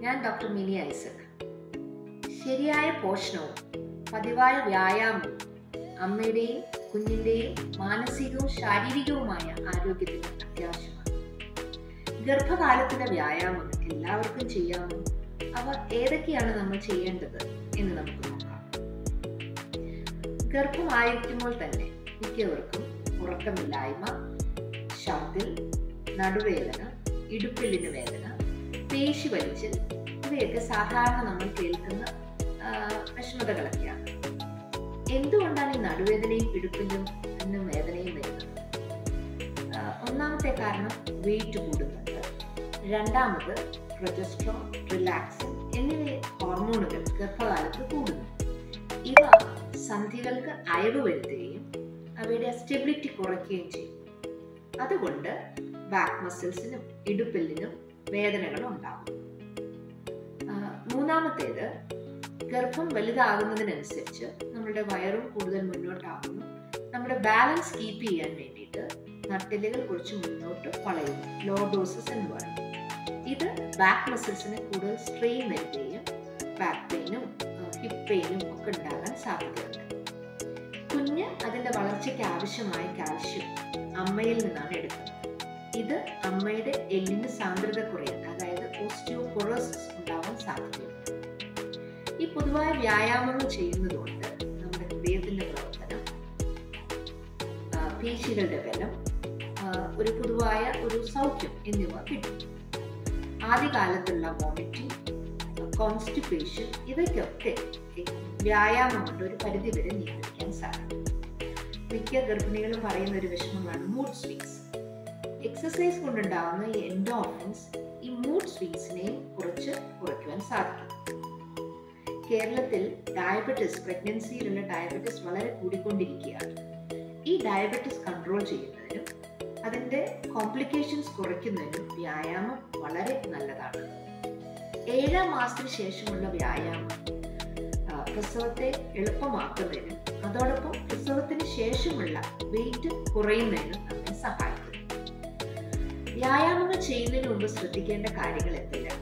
ഞാൻ doctor mini Isaac ശരിയായ പോഷണവും പതിവായ വ്യായാമവും അമ്മയുടെയും കുഞ്ഞിൻ്റെയും മാനസികവും ശാരീരികവുമായ ആരോഗ്യത്തിന് അത്യാവശ്യമാണ് ഗർഭകാലത്തിന്റെ വ്യായാമങ്ങൾ എല്ലാവർക്കും ചെയ്യാമോ അവ ഏതൊക്കെയാണ് നമ്മൾ ചെയ്യേണ്ടത് എന്ന് നമുക്ക് നോക്കാം ഗർഭമായിരിക്കുമ്പോൾ തന്നെ മിക്കവർക്കും ഉറക്കമില്ലായ്മ ഛർദിൽ നടുവേദന ഇടുപ്പിലിന് വേദന പേശി വലിച്ചിൽ ഇവയൊക്കെ സാധാരണ നമ്മൾ കേൾക്കുന്ന ആ, വിഷമതകളൊക്കെയാണ് എന്തുകൊണ്ടാണ് ഈ നടുവേദനയും ഇടുപ്പിലും ഇന്നും വേദനയും വരുന്നത് ആ, ഒന്നാമത്തെ കാരണം വെയിറ്റ് കൂടുന്നുണ്ട് രണ്ടാമത് പ്രൊജസ്ട്രോൺ റിലാക്സിൻ എന്നിവ ഹോർമോണുകൾ ഗർഭകാലത്ത് കൂടുന്നു ഇവ സന്ധികൾക്ക് അയവ് വരുത്തുകയും അവയുടെ സ്റ്റെബിലിറ്റി കുറയ്ക്കുകയും ചെയ്യും അതുകൊണ്ട് ബാക്ക് മസിൽസിനും ഇടുപ്പെല്ലിനും വേദനകൾ ഉണ്ടാകും ആ, മൂന്നാമത്തേത് ഗർഭം വലുതാകുന്നതിനനുസരിച്ച് നമ്മുടെ വയറും കൂടുതൽ മുന്നോട്ടാകുന്നു നമ്മുടെ ബാലൻസ് കീപ്പ് ചെയ്യാൻ വേണ്ടിയിട്ട് നട്ടെല്ലുകൾ കുറച്ച് മുന്നോട്ട് വളയുന്നു ലോഡോസിസ് എന്ന് പറയും ഇത് ബാക്ക് മസിൽസിന് കൂടുതൽ സ്ട്രെയിൻ വരുത്തുകയും ബാക്ക് പെയിനും ഹിപ്പ് പെയിനും ഒക്കെ ഉണ്ടാകാൻ സാധ്യതയുണ്ട് കുഞ്ഞ് അതിന്റെ വളർച്ചയ്ക്ക് ആവശ്യമായ കാൽഷ്യം അമ്മയിൽ നിന്നാണ് എടുക്കുന്നത് ഇത് അമ്മയുടെ എല്ലിന് സാന്ദ്രത കുറയുന്നത് അതായത് ഓസ്റ്റിയോപൊറോസിസ് ഉണ്ടാവാൻ സാധ്യതയുണ്ട് ഈ പൊതുവായ വ്യായാമങ്ങൾ ചെയ്യുന്നതുകൊണ്ട് നമ്മുടെ ഹൃദയത്തിന്റെ പ്രവർത്തനം ആ, പേശികളുടെ ബലം ആ, ഒരു പൊതുവായ ഒരു സൗഖ്യം എന്നിവ കിട്ടും ആദ്യകാലത്തുള്ള വോമിറ്റിംഗ് കോൺസ്റ്റിപ്പേഷൻ ഇവയ്ക്കൊക്കെ വ്യായാമം കൊണ്ട് ഒരു പരിധിവരെ നിയന്ത്രിക്കാൻ സാധിക്കും മിക്ക ഗർഭിണികളും പറയുന്ന ഒരു വിഷമമാണ് മൂഡ് സ്വിങ്സ് എക്സസൈസ് കൊണ്ടുണ്ടാകുന്ന ഈ എൻഡോർഫിൻസ് ഈ മൂഡ് സ്വിങ്സിനെയും കുറച്ച് കുറയ്ക്കുവാൻ സാധിക്കും കേരളത്തിൽ ഡയബറ്റിസ് പ്രഗ്നൻസിയിലുള്ള ഡയബറ്റിസ് വളരെ കൂടിക്കൊണ്ടിരിക്കുകയാണ് ഈ ഡയബറ്റിസ് കൺട്രോൾ ചെയ്യുന്നതിനും അതിൻ്റെ കോംപ്ലിക്കേഷൻസ് കുറയ്ക്കുന്നതിനും വ്യായാമം വളരെ നല്ലതാണ് ഏഴാം മാസത്തിന് ശേഷമുള്ള വ്യായാമം ആ, പ്രസവത്തെ എളുപ്പമാക്കുന്നതിനും അതോടൊപ്പം പ്രസവത്തിന് ശേഷമുള്ള വെയിറ്റ് കുറയുന്നതിനും നമ്മെ സഹായിക്കുന്നു വ്യായാമങ്ങൾ ചെയ്യുന്നതിന് മുമ്പ് ശ്രദ്ധിക്കേണ്ട കാര്യങ്ങൾ എന്തെല്ലാം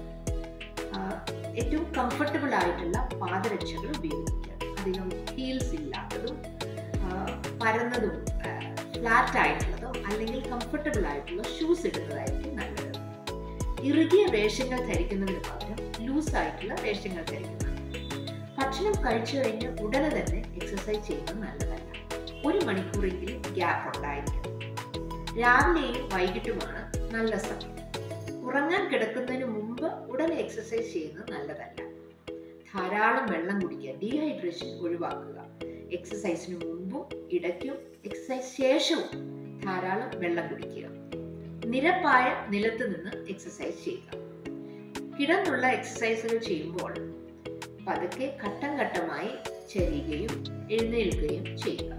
ആ, ഏറ്റവും കംഫർട്ടബിൾ ആയിട്ടുള്ള പാദരക്ഷകൾ ഉപയോഗിക്കുക അധികം ഹീൽസ് ഇല്ലാത്തതും ആ, പരന്നതും ഫ്ലാറ്റ് ആയിട്ടുള്ളതോ അല്ലെങ്കിൽ കംഫർട്ടബിൾ ആയിട്ടുള്ള ഷൂസ് ഇടുന്നതായിരിക്കും നല്ലത് ഇറുകിയ വേഷങ്ങൾ ധരിക്കുന്നതിന് പകരം ലൂസ് ആയിട്ടുള്ള വേഷങ്ങൾ ധരിക്കുന്നത് ഭക്ഷണം കഴിച്ചു കഴിഞ്ഞ് ഉടനെ തന്നെ എക്സസൈസ് ചെയ്യുന്നത് നല്ലതല്ല ഒരു മണിക്കൂറെങ്കിലും ഗ്യാപ്പ് ഉണ്ടായിരിക്കും രാവിലെയും വൈകിട്ടുമാണ് നല്ല സമയം ഉറങ്ങാൻ കിടക്കുന്നതിന് മുമ്പ് ഉടനെ എക്സസൈസ് ചെയ്യുന്നത് നല്ലതല്ല ധാരാളം വെള്ളം കുടിക്കുക ഡീഹൈഡ്രേഷൻ ഒഴിവാക്കുക എക്സസൈസിന് മുമ്പും ഇടയ്ക്കും എക്സസൈസ് ശേഷവും ധാരാളം വെള്ളം കുടിക്കുക നിരപ്പായ നിലത്ത് നിന്ന് എക്സസൈസ് ചെയ്യുക കിടന്നുള്ള എക്സസൈസുകൾ ചെയ്യുമ്പോൾ പതുക്കെ ഘട്ടം ഘട്ടമായി ചരിയുകയും എഴുന്നേൽക്കുകയും ചെയ്യുക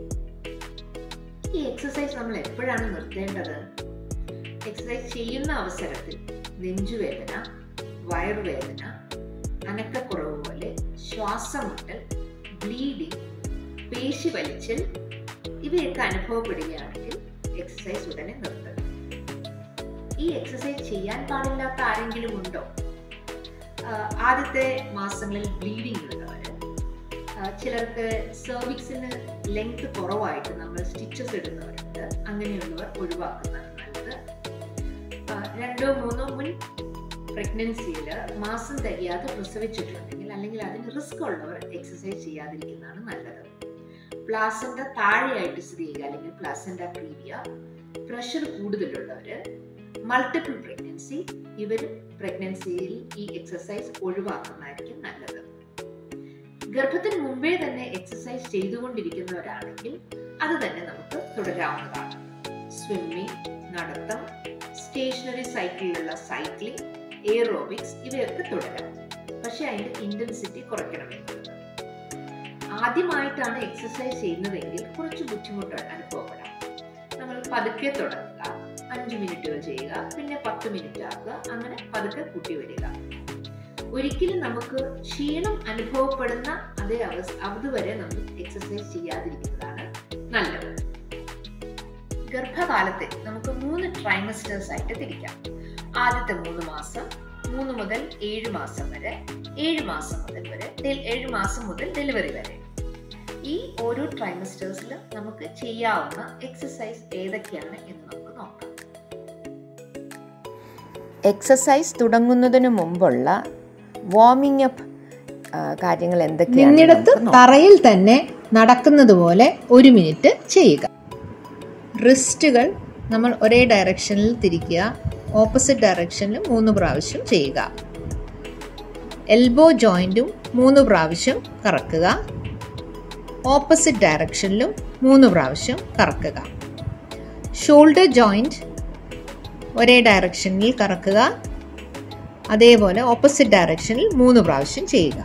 ഈ എക്സസൈസ് നമ്മൾ എപ്പോഴാണ് നിർത്തേണ്ടത് എക്സസൈസ് ചെയ്യുന്ന അവസരത്തിൽ നെഞ്ചുവേദന വയറുവേദന അനക്കക്കുറവ് പോലെ ശ്വാസം മുട്ടൽ ബ്ലീഡിംഗ് പേശി വലിച്ചൽ ഇവയൊക്കെ അനുഭവപ്പെടുകയാണെങ്കിൽ എക്സസൈസ് ഉടനെ നിർത്തുക ഈ എക്സസൈസ് ചെയ്യാൻ പാടില്ലാത്ത ആരെങ്കിലും ഉണ്ടോ ആഹ് ആദ്യത്തെ മാസങ്ങളിൽ ബ്ലീഡിംഗ് ഉള്ളവർ ചിലർക്ക് സെർവിക്സിന് ലെങ്ത് കുറവായിട്ട് നമ്മൾ സ്റ്റിച്ചസ് ഇടുന്നവരുണ്ട് അങ്ങനെയുള്ളവർ ഒഴിവാക്കുന്നതാണ് നല്ലത് ആഹ് രണ്ടോ മൂന്നോ മുൻ പ്രഗ്നൻസിയിൽ മാസം തികയാതെ പ്രസവിച്ചിട്ടുണ്ടെങ്കിൽ അല്ലെങ്കിൽ അതിന് റിസ്ക് ഉള്ളവർ എക്സസൈസ് ചെയ്യാതിരിക്കുന്നതാണ് നല്ലത് പ്ലാസന്റ താഴെയായിട്ട് സ്ഥിതി ചെയ്യുക അല്ലെങ്കിൽ പ്ലാസന്റ പ്രീവിയ പ്രഷർ കൂടുതലുള്ളവര് മൾട്ടിപ്പിൾ പ്രഗ്നൻസി ഇവരും പ്രഗ്നൻസിയിൽ ഈ എക്സസൈസ് ഒഴിവാക്കുന്നതായിരിക്കും നല്ലത് ഗർഭത്തിന് മുമ്പേ തന്നെ എക്സസൈസ് ചെയ്തുകൊണ്ടിരിക്കുന്നവരാണെങ്കിൽ അത് തന്നെ നമുക്ക് തുടരാവുന്നതാണ് സ്വിമ്മിങ് നടത്തം സ്റ്റേഷനറി സൈക്കിളിലുള്ള സൈക്ലിംഗ് എയറോബിക്സ് ഇവയൊക്കെ തുടരാം പക്ഷെ അതിന്റെ ഇന്റൻസിറ്റി കുറയ്ക്കണമെന്നുള്ളത് ആദ്യമായിട്ടാണ് എക്സസൈസ് ചെയ്യുന്നതെങ്കിൽ കുറച്ച് ബുദ്ധിമുട്ട് അനുഭവപ്പെടാം നമ്മൾ പതുക്കെ തുടങ്ങുക അഞ്ച് മിനിറ്റുകൾ ചെയ്യുക പിന്നെ പത്ത് മിനിറ്റ് ആക്കുക അങ്ങനെ പതുക്കെ കൂട്ടി വരിക ഒരിക്കലും നമുക്ക് ക്ഷീണം അനുഭവപ്പെടുന്ന അതേ അവസ്ഥ അതുവരെ നമ്മൾ എക്സസൈസ് ചെയ്യാതിരിക്കുന്നതാണ് നല്ലത് ഗർഭകാലത്തെ നമുക്ക് മൂന്ന് ട്രൈമസ്റ്റേഴ്സ് ആയിട്ട് തിരിക്കാം ആദ്യത്തെ മൂന്ന് മാസം മൂന്ന് മുതൽ ഏഴ് മാസം വരെ ഏഴ് മാസം മുതൽ വരെ ഡെ- ഏഴ് മാസം മുതൽ ഡെലിവറി വരെ ഈ ഓരോ ട്രൈമസ്റ്റേഴ്സിലും നമുക്ക് ചെയ്യാവുന്ന എക്സസൈസ് ഏതൊക്കെയാണ് എന്ന് നമുക്ക് നോക്കാം എക്സസൈസ് തുടങ്ങുന്നതിന് മുമ്പുള്ള വാർമിംഗ് അപ്പ് കാര്യങ്ങൾ എന്തൊക്കെയാണ് നിന്നിടത്ത് നമുക്ക് നോക്കാം. തറയിൽ തന്നെ നടക്കുന്നത് പോലെ ഒരു മിനിറ്റ് ചെയ്യുക റിസ്റ്റുകൾ നമ്മൾ ഒരേ ഡയറക്ഷനിൽ തിരിക്കുക ഓപ്പോസിറ്റ് ഡയറക്ഷനിൽ മൂന്ന് പ്രാവശ്യം ചെയ്യുക എൽബോ ജോയിൻറ്റും മൂന്ന് പ്രാവശ്യം കറക്കുക ഓപ്പോസിറ്റ് ഡയറക്ഷനിലും മൂന്ന് പ്രാവശ്യം കറക്കുക ഷോൾഡർ ജോയിൻറ്റ് ഒരേ ഡയറക്ഷനിൽ കറക്കുക അതേപോലെ ഓപ്പോസിറ്റ് ഡയറക്ഷനിൽ മൂന്ന് പ്രാവശ്യം ചെയ്യുക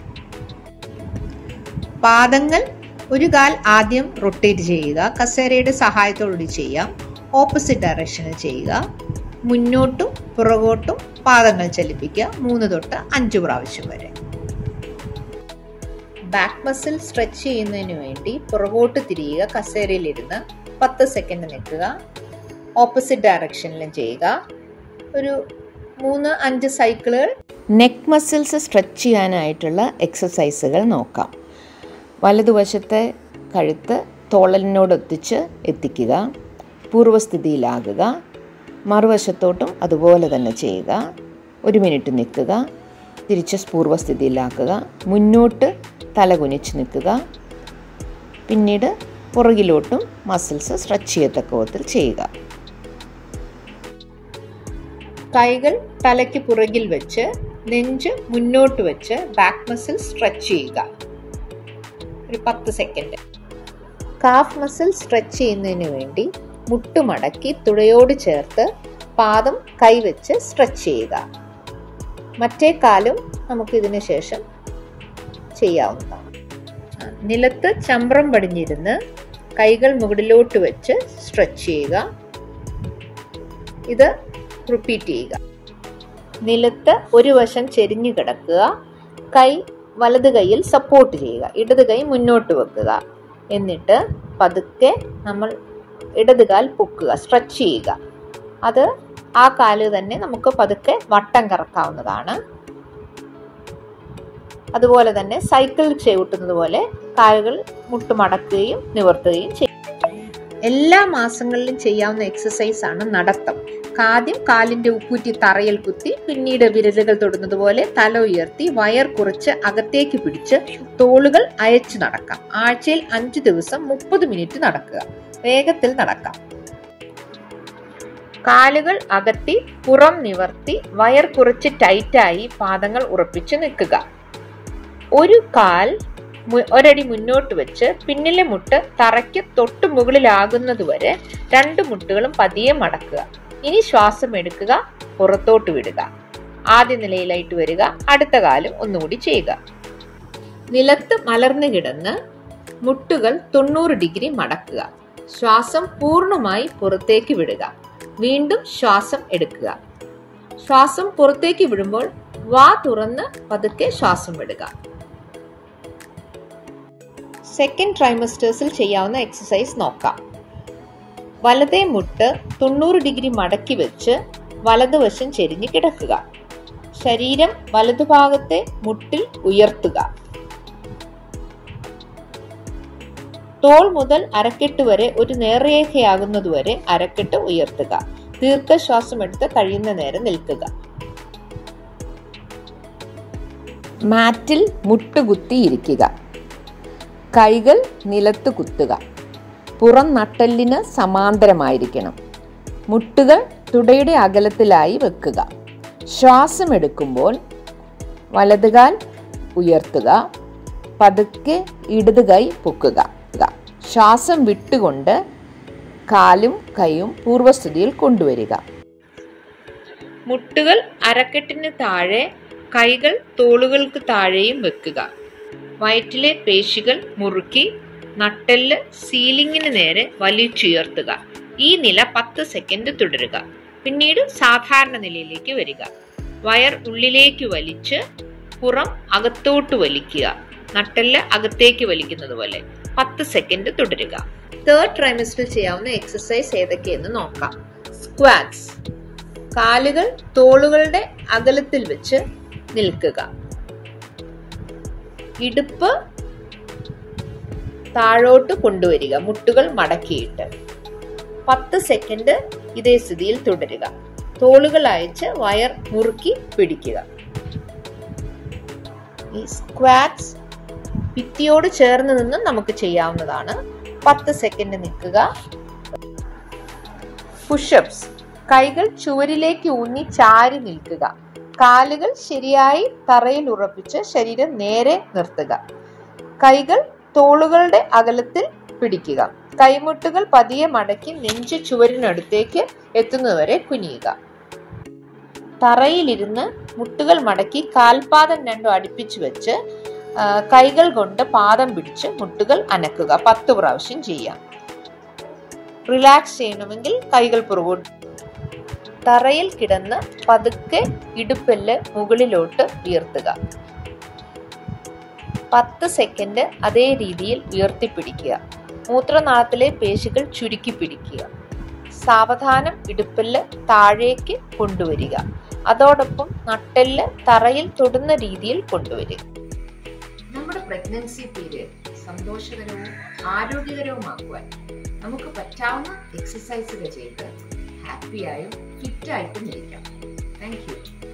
പാദങ്ങൾ ഒരു കാൽ ആദ്യം റൊട്ടേറ്റ് ചെയ്യുക കസേരയുടെ സഹായത്തോടുകൂടി ചെയ്യാം ഓപ്പോസിറ്റ് ഡയറക്ഷനിൽ ചെയ്യുക മുന്നോട്ടും പുറകോട്ടും പാദങ്ങൾ ചലിപ്പിക്കുക മൂന്ന് തൊട്ട് അഞ്ച് പ്രാവശ്യം വരെ ബാക്ക് മസിൽ സ്ട്രെച്ച് ചെയ്യുന്നതിന് വേണ്ടി പുറകോട്ട് തിരിയുക കസേരയിലിരുന്ന് പത്ത് സെക്കൻഡ് നിൽക്കുക ഓപ്പോസിറ്റ് ഡയറക്ഷനിലും ചെയ്യുക ഒരു മൂന്ന് അഞ്ച് സൈക്കിളുകൾ നെക്ക് മസിൽസ് സ്ട്രെച്ച് ചെയ്യാനായിട്ടുള്ള എക്സസൈസുകൾ നോക്കാം വലതുവശത്തെ കഴുത്ത് തോളലിനോടൊത്തിച്ച് എത്തിക്കുക പൂർവ്വസ്ഥിതിയിലാകുക മറുവശത്തോട്ടും അതുപോലെ തന്നെ ചെയ്യുക ഒരു മിനിറ്റ് നിൽക്കുക തിരിച്ച് പൂർവ്വസ്ഥിതിയിലാക്കുക മുന്നോട്ട് തല കുനിച്ച് നിൽക്കുക പിന്നീട് പുറകിലോട്ടും മസിൽസ് സ്ട്രെച്ച് ചെയ്യത്തക്ക വിധത്തിൽ ചെയ്യുക കൈകൾ തലയ്ക്ക് പുറകിൽ വെച്ച് നെഞ്ച് മുന്നോട്ട് വെച്ച് ബാക്ക് മസിൽ സ്ട്രെച്ച് ചെയ്യുക ഒരു പത്ത് സെക്കൻഡ് കാഫ് മസിൽ സ്ട്രെച്ച് ചെയ്യുന്നതിന് വേണ്ടി മുട്ടുമടക്കി തുടയോട് ചേർത്ത് പാദം കൈവച്ച് സ്ട്രെച്ച് ചെയ്യുക മറ്റേ കാലും നമുക്ക് ഇതിന് ശേഷം ചെയ്യാവുന്നതാണ് ആ, നിലത്ത് ചമ്രം പടിഞ്ഞിരുന്ന് കൈകൾ മുകളിലോട്ട് വെച്ച് സ്ട്രെച്ച് ചെയ്യുക ഇത് റിപ്പീറ്റ് ചെയ്യുക നിലത്ത് ഒരു വശം ചെരിഞ്ഞു കിടക്കുക കൈ വലത് കൈയിൽ സപ്പോർട്ട് ചെയ്യുക ഇടത് കൈ മുന്നോട്ട് വെക്കുക എന്നിട്ട് പതുക്കെ നമ്മൾ ഇടത് കാൽ പൊക്കുക സ്ട്രെച്ച് ചെയ്യുക അത് ആ കാല് തന്നെ നമുക്ക് പതുക്കെ വട്ടം കറക്കാവുന്നതാണ് അതുപോലെ തന്നെ സൈക്കിൾ ചവിട്ടുന്നത് പോലെ കാലുകൾ മുട്ടുമടക്കുകയും നിവർത്തുകയും ചെയ്യും എല്ലാ മാസങ്ങളിലും ചെയ്യാവുന്ന എക്സസൈസ് ആണ് നടത്തം ആദ്യം കാലിന്റെ ഉപ്പൂറ്റി തറയിൽ കുത്തി പിന്നീട് വിരലുകൾ തൊടുന്നത് പോലെ തല ഉയർത്തി വയർ കുറച്ച് അകത്തേക്ക് പിടിച്ച് തോളുകൾ അയച്ചു നടക്കാം ആഴ്ചയിൽ അഞ്ചു ദിവസം മുപ്പത് മിനിറ്റ് നടക്കുക വേഗത്തിൽ നടക്കാം കാലുകൾ അകത്തി പുറം നിവർത്തി വയർ കുറച്ച് ടൈറ്റായി പാദങ്ങൾ ഉറപ്പിച്ച് നിൽക്കുക ഒരു കാൽ മു- ഒരടി മുന്നോട്ട് വെച്ച് പിന്നിലെ മുട്ട് തറയ്ക്ക് തൊട്ടു മുകളിലാകുന്നതുവരെ രണ്ട് മുട്ടുകളും പതിയെ മടക്കുക ഇനി ശ്വാസം എടുക്കുക പുറത്തോട്ട് വിടുക ആദ്യ നിലയിലായിട്ട് വരിക അടുത്ത കാലം ഒന്നുകൂടി ചെയ്യുക നിലത്ത് മലർന്നു കിടന്ന് മുട്ടുകൾ തൊണ്ണൂറ് ഡിഗ്രി മടക്കുക ശ്വാസം പൂർണ്ണമായി പുറത്തേക്ക് വിടുക വീണ്ടും ശ്വാസം എടുക്കുക ശ്വാസം പുറത്തേക്ക് വിടുമ്പോൾ വാ തുറന്ന് പതുക്കെ ശ്വാസം വിടുക സെക്കൻഡ് ട്രൈമസ്റ്റേഴ്സിൽ ചെയ്യാവുന്ന എക്സസൈസ് നോക്കാം വലതേ മുട്ട് തൊണ്ണൂറ് ഡിഗ്രി മടക്കി വെച്ച് വലതുവശം ചെരിഞ്ഞ് കിടക്കുക ശരീരം വലതുഭാഗത്തെ മുട്ടിൽ ഉയർത്തുക തോൾ മുതൽ അരക്കെട്ട് വരെ ഒരു നേർരേഖയാകുന്നതുവരെ അരക്കെട്ട് ഉയർത്തുക ദീർഘശ്വാസം എടുത്ത് കഴിയുന്ന നേരം നിൽക്കുക മാറ്റിൽ മുട്ടുകുത്തിയിരിക്കുക കൈകൾ നിലത്ത് കുത്തുക പുറം നട്ടെല്ലിന് സമാന്തരമായിരിക്കണം മുട്ടുകൾ തുടയുടെ അകലത്തിലായി വെക്കുക ശ്വാസമെടുക്കുമ്പോൾ വലതുകാൽ ഉയർത്തുക പതുക്കെ ഇടത് കൈ പൊക്കുക ശ്വാസം വിട്ടുകൊണ്ട് കാലും കൈയും പൂർവ്വസ്ഥിതിയിൽ കൊണ്ടുവരിക മുട്ടുകൾ അരക്കെട്ടിന് താഴെ കൈകൾ തോളുകൾക്ക് താഴെയും വെക്കുക വയറ്റിലെ പേശികൾ മുറുക്കി നട്ടെല്ല് സീലിംഗിന് നേരെ വലിച്ചുയർത്തുക ഈ നില പത്ത് സെക്കൻഡ് തുടരുക പിന്നീട് സാധാരണ നിലയിലേക്ക് വരിക വയർ ഉള്ളിലേക്ക് വലിച്ച് പുറം അകത്തോട്ട് വലിക്കുക നട്ടെല്ല് അകത്തേക്ക് വലിക്കുന്നത് പോലെ പത്ത് സെക്കൻഡ് തുടരുക തേർഡ് ട്രൈമസ്റ്ററിൽ ചെയ്യാവുന്ന എക്സസൈസ് ഏതൊക്കെയെന്ന് നോക്കാം സ്ക്വാറ്റ്സ് കാലുകൾ തോളുകളുടെ അകലത്തിൽ വെച്ച് നിൽക്കുക ഇടുപ്പ് താഴോട്ട് കൊണ്ടുവരിക മുട്ടുകൾ മടക്കിയിട്ട് പത്ത് സെക്കൻഡ് ഇതേ സ്ഥിതിയിൽ തുടരുക തോളുകൾ അയച്ച് വയർ മുറുക്കി പിടിക്കുക ഈ സ്ക്വാറ്റ്സ് ഭിത്തിയോട് ചേർന്ന് നിന്ന് നമുക്ക് ചെയ്യാവുന്നതാണ് പത്ത് സെക്കൻഡ് നിൽക്കുക പുഷപ്സ് കൈകൾ ചുവരിലേക്ക് ഊന്നി ചാരി നിൽക്കുക കാലുകൾ ശരിയായി തറയിൽ ഉറപ്പിച്ച് ശരീരം നേരെ നിർത്തുക കൈകൾ തോളുകളുടെ അകലത്തിൽ പിടിക്കുക കൈമുട്ടുകൾ പതിയെ മടക്കി നെഞ്ച് ചുവരിനടുത്തേക്ക് എത്തുന്നതുവരെ കുനിയുക തറയിലിരുന്ന് മുട്ടുകൾ മടക്കി കാൽപാദം രണ്ടും അടുപ്പിച്ചു വെച്ച് ആ, കൈകൾ കൊണ്ട് പാദം പിടിച്ച് മുട്ടുകൾ അനക്കുക പത്ത് പ്രാവശ്യം ചെയ്യാം റിലാക്സ് ചെയ്യണമെങ്കിൽ കൈകൾ പുറകോട്ട് തറയിൽ കിടന്ന് പതുക്കെ ഇടുപ്പെല്ല് മുകളിലോട്ട് ഉയർത്തുക പത്ത് സെക്കൻഡ് അതേ രീതിയിൽ ഉയർത്തിപ്പിടിക്കുക മൂത്രനാളത്തിലെ പേശികൾ ചുരുക്കി പിടിക്കുക സാവധാനം ഇടുപ്പെല്ല് താഴേക്ക് കൊണ്ടുവരിക അതോടൊപ്പം നട്ടെല്ല് തറയിൽ തൊടുന്ന രീതിയിൽ കൊണ്ടുവരിക നമ്മുടെ പ്രഗ്നൻസി പീരിയഡ് സന്തോഷകരവും ആരോഗ്യകരവുമാക്കുവാൻ നമുക്ക് പറ്റാവുന്ന എക്സസൈസുകൾ ചെയ്ത് ഹാപ്പിയായും ഫിറ്റായിട്ടും ഇരിക്കാം താങ്ക് യു